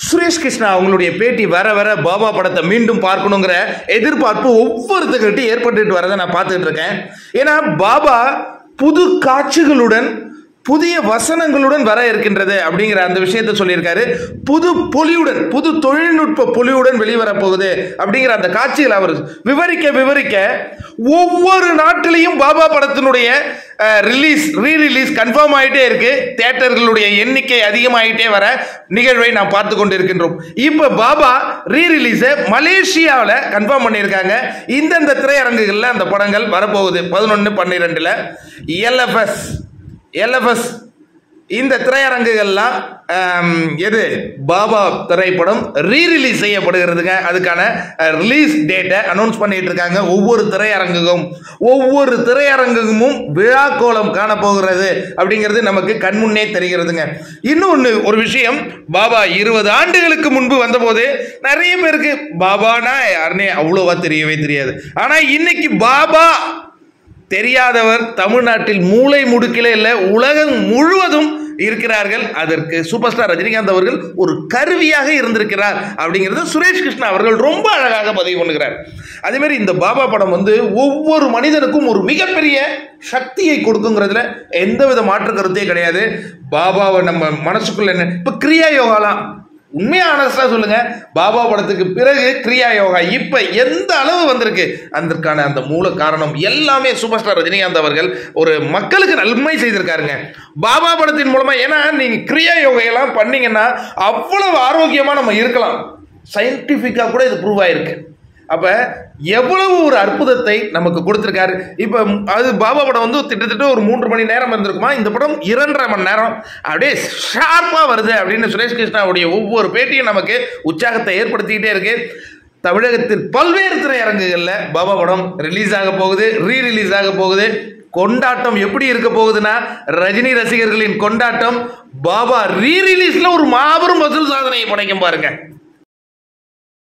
சுரேஷ் கிருஷ்ணா அவங்களுடைய பேட்டி வர வர பாபா படத்தை மீண்டும் பார்க்கணுங்கிற எதிர்பார்ப்பு ஒவ்வொருத்தர்கிட்டையும் ஏற்பட்டுட்டு வரதை நான் பார்த்துட்டு இருக்கேன் ஏன்னா பாபா புது காட்சிகளுடன் புதிய வசனங்களுடன் வர இருக்கின்றது அப்படிங்கிற அந்த விஷயத்தை சொல்லியிருக்காரு புது பொலியுடன் புது தொழில்நுட்ப பொலியுடன் வெளிவர போகுது அப்படிங்கிற அந்த காட்சியில் அவர் விவரிக்க விவரிக்க ஒவ்வொரு நாட்டிலையும் பாபா படத்தினுடைய ரிலீஸ் ரீ ரிலீஸ் கன்ஃபார்ம் ஆகிட்டே இருக்கு தேட்டர்களுடைய எண்ணிக்கை அதிகமாகிட்டே வர நிகழ்வை நாம் பார்த்து கொண்டிருக்கின்றோம் இப்போ பாபா ரீ ரிலீஸை மலேசியாவில் கன்ஃபார்ம் பண்ணியிருக்காங்க இந்தந்த திரையரங்குகளில் அந்த படங்கள் வரப்போகுது பதினொன்று பன்னிரெண்டில் எல்எஃப்எஸ் எல்எஃப்எஸ் இந்த திரையரங்குகள்லாம் ஆம், எது பாபா திரைப்படம் ரீ ரிலீஸ் செய்யப்படுகிறதுங்க அதுக்கான ரிலீஸ் டேட்டை அனௌன்ஸ் பண்ணிட்டு இருக்காங்க ஒவ்வொரு திரையரங்குக்கும் ஒவ்வொரு திரையரங்குமும் விழாக்கோலம் காணப்போகிறது அப்படிங்கிறது நமக்கு கண்முன்னே தெரிகிறதுங்க இன்னொன்று ஒரு விஷயம் பாபா இருபது ஆண்டுகளுக்கு முன்பு வந்தபோது நிறைய பேருக்கு பாபானா யாருன்னே அவ்வளோவா தெரியவே தெரியாது ஆனால் இன்னைக்கு பாபா தெரியாதவர் தமிழ்நாட்டில் மூளை முடுக்கிலே இல்லை உலகம் முழுவதும் இருக்கிறார்கள் அதற்கு சூப்பர் ஸ்டார் ரஜினிகாந்த் அவர்கள் ஒரு கருவியாக இருந்திருக்கிறார் அப்படிங்கிறது சுரேஷ் கிருஷ்ணா அவர்கள் ரொம்ப அழகாக பதிவு பண்ணுகிறார் அதே மாதிரி இந்த பாபா படம் வந்து ஒவ்வொரு மனிதனுக்கும் ஒரு மிகப்பெரிய சக்தியை கொடுக்குங்கிறதுல எந்தவித மாற்று கருத்தே கிடையாது பாபாவை நம்ம மனசுக்குள்ள என்ன இப்போ கிரியா யோகாலாம் உண்மையா ஆனஸ்டா சொல்லுங்க பாபா படத்துக்கு பிறகு கிரியா யோகா இப்ப எந்த அளவு வந்திருக்கு அதற்கான அந்த மூல காரணம் எல்லாமே சூப்பர் ஸ்டார் ரஜினிகாந்த் அவர்கள் ஒரு மக்களுக்கு நன்மை செய்திருக்காருங்க பாபா படத்தின் மூலமா ஏன்னா நீங்க கிரியா யோகையெல்லாம் பண்ணீங்கன்னா அவ்வளவு ஆரோக்கியமா நம்ம இருக்கலாம் சயின்டிஃபிக்கா கூட இது ப்ரூவ் ஆயிருக்கு அப்ப எவ்வளவு ஒரு அற்புதத்தை நமக்கு கொடுத்திருக்காரு இப்ப அது பாபா படம் வந்து கிட்டத்தட்ட ஒரு மூன்று மணி நேரம் இருந்திருக்குமா இந்த படம் இரண்டரை மணி நேரம் அப்படியே ஷார்ப்பா வருது அப்படின்னு சுரேஷ் கிருஷ்ணாவுடைய ஒவ்வொரு பேட்டியும் நமக்கு உற்சாகத்தை ஏற்படுத்திக்கிட்டே இருக்கு தமிழகத்தில் பல்வேறு திரையரங்குகளில் பாபா படம் ரிலீஸ் ஆக போகுது ரீ ரிலீஸ் ஆக போகுது கொண்டாட்டம் எப்படி இருக்க போகுதுன்னா ரஜினி ரசிகர்களின் கொண்டாட்டம் பாபா ரீ ரிலீஸ்ல ஒரு மாபெரும் வசூல் சாதனையை படைக்கும் பாருங்க